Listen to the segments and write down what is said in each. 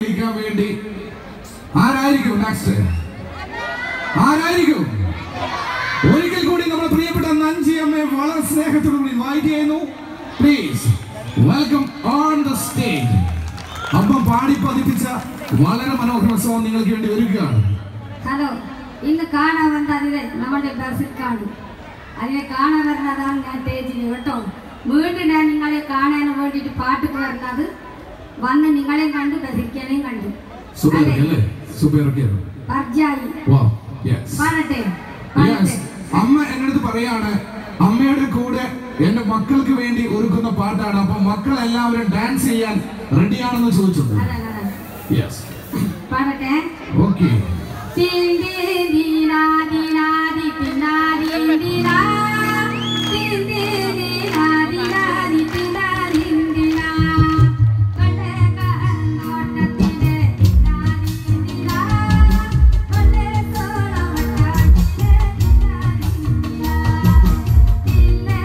ക്കാൻ വേണ്ടി ആരായിരിക്കും നെക്സ്റ്റ് ആരായിരിക്കും ഒരിക്കൽ കൂടി നമ്മുടെ പ്രിയപ്പെട്ട നഞ്ചി അമ്മയെ വളരെ സ്നേഹത്തോടുകൂടി ഇൻവൈറ്റ് ചെയ്യുന്നു please welcome on the stage അമ്മ പാടി പതിപ്പിച്ച വളരെ മനോഹര സോങ് നിങ്ങൾക്ക് വേണ്ടി ഒരുക്കുകയാണ് ഹലോ ഇന്ന് കാണാൻ വന്നതിലെ നമ്മുടെ ബസ്സിൽക്കാണ് അതിനെ കാണാൻ വരുന്നതാണ് ഞാൻ സ്റ്റേജിൽ കേട്ടോ വീണ്ടും ഞാൻ നിങ്ങളെ കാണാൻ വേണ്ടിയിട്ട് പാട്ട് വരുന്നത് വന്ന് നിങ്ങളെയും കണ്ടു ബസിക്കാനെയും കണ്ടു സൂപ്പർ അതെ അല്ലേ സൂപ്പർ ഒക്കെയാണ് പർജായി വാ യെസ് പാടട്ടെ യെസ് പാടട്ടെ അമ്മ എന്നടുത്ത് പറയാണ് അമ്മയുടെ കൂടെ എന്റെ മക്കൾക്ക് വേണ്ടി ഒരുക്കുന്ന പാട്ടാണ് അപ്പൊ മക്കൾ എല്ലാവരും ഡാൻസ് ചെയ്യാൻ റെഡിയാണെന്ന് ചോദിച്ചിട്ടുണ്ട് അതെ അതെ യെസ് പാടട്ടെ ഓക്കെ തിന്തി ദിനാദി നാദി തിനാദി ദിനാ തിന്തി ദിനാദി നാദി തിനാദി ദിനാ കണ്ടെ കണ്ണോട്ടത്തിലെ തിനാദി ദിനാ കൊല്ലെ സോളവട്ടാട്ടിലെ തിനാദി ദിനാ തില്ലേ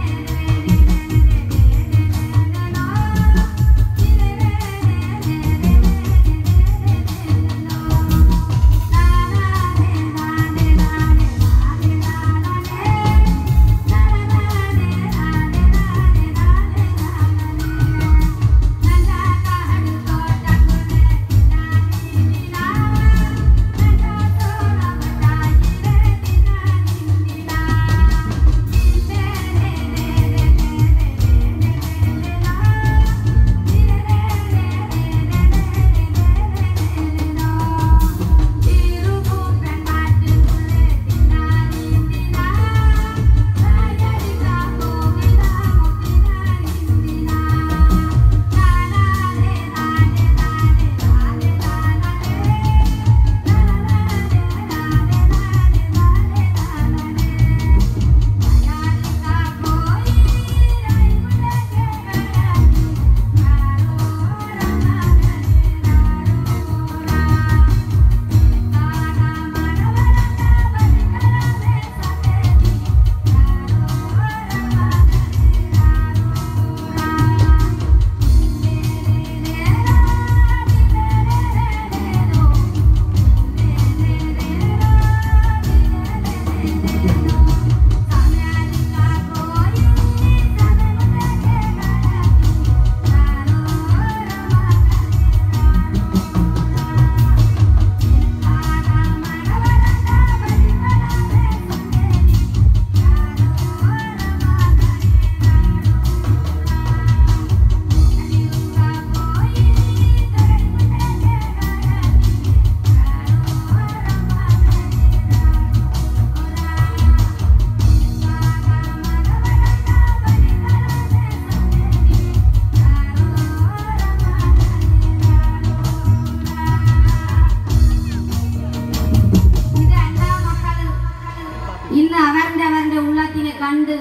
ഇന്ന് അവരുടെ അവരുടെ ഉള്ളത്തിനെ കണ്ട്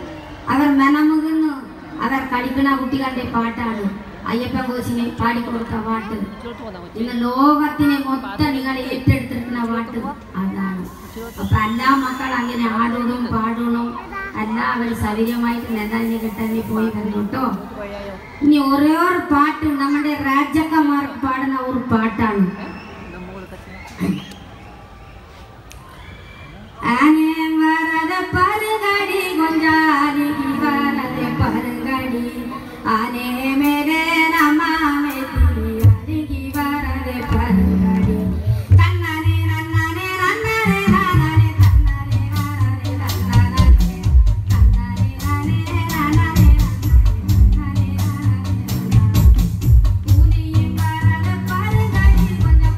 അവർ മെനമുകുന്നു അവർ കളിക്കണ കുട്ടികളുടെ പാട്ടാണ് അയ്യപ്പൻ കോശിനെ പാടിക്കൊടുത്ത പാട്ട് ഇന്ന് ലോകത്തിനെ മൊത്തം നിങ്ങൾ ഏറ്റെടുത്തിരിക്കുന്ന പാട്ട് അതാണ് അപ്പൊ എല്ലാ മക്കൾ അങ്ങനെ ആടണം പാടണം എല്ലാവരും സൗകര്യമായിട്ട് നെതാഞ്ഞ് കിട്ടാൻ പോയി വന്നു കേട്ടോ ഇനി ഒരേ ഒരു പാട്ട് നമ്മുടെ രാജാക്കന്മാർക്ക് പാടുന്ന ഒരു പാട്ടാണ് ആനെ വരത പരുകടി കൊഞ്ചാരി വരത പരുകടി ആനെ മേരെ നമാമെ അരികി വരത പരുകടി തന്നനെ നന്നനെ നന്നനെ നന്നനെ തന്നനെ നന്നനെ തന്നനെ തന്നനെ നന്നനെ നന്നനെ നന്നനെ നന്നനെ പൂനിയും വരത പരുകടി കൊഞ്ച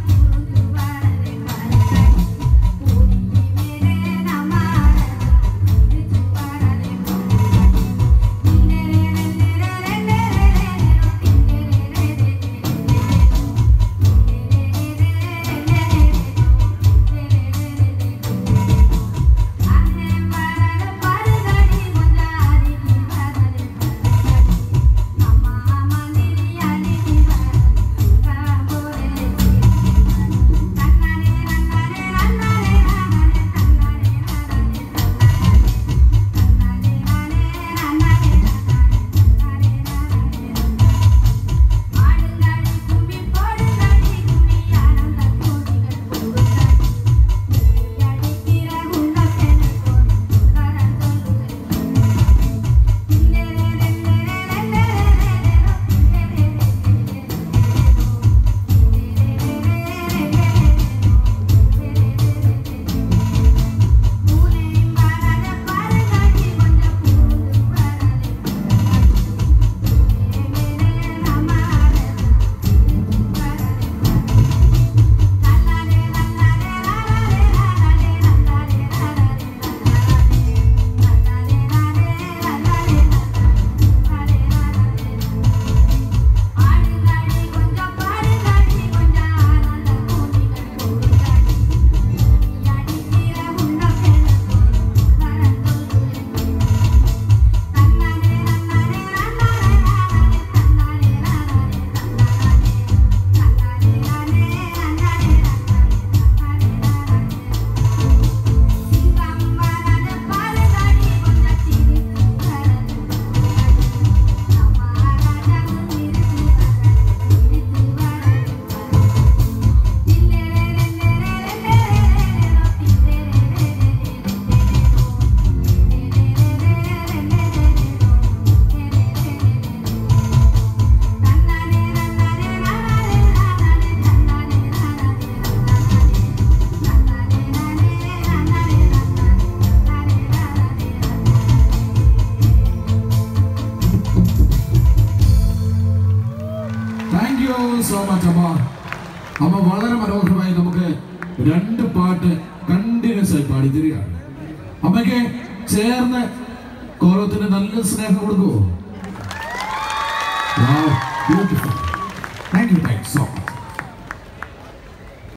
അമ്മ വളരെ മനോഹരമായി നമുക്ക് രണ്ട് പാട്ട് കണ്ടിന്യൂസ് ആയി പാടി തരികയാണ് അമ്മയ്ക്ക് ചേർന്ന് കോലത്തിന് നല്ല സ്നേഹം കൊടുക്കുമോ ബ്യൂട്ടിഫുൾ താങ്ക് യു